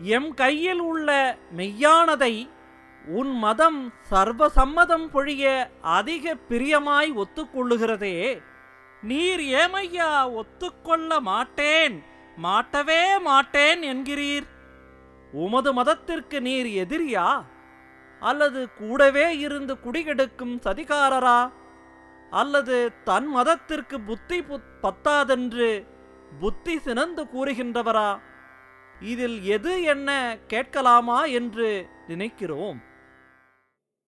M கையில் உள்ள மெய்யானதை உன் மதம் சர்வசம்மதம் பொழிய அதிக பிரியமாய் ஒத்துக்கொள்ளுகிறதே நீர் ஏமையா ஒத்துக்கொள்ள மாட்டேன் மாட்டவே மாட்டேன் என்கிறீர் உமது மதத்திற்கு நீர் எதிரியா அல்லது கூடவே இருந்து குடிகெடுக்கும் சதிகாரரா அல்லது தன் மதத்திற்கு புத்தி புத்- பத்தாதென்று புத்தி சினந்து கூறுகின்றவரா இதில் எது என்ன கேட்கலாமா என்று நினைக்கிறோம்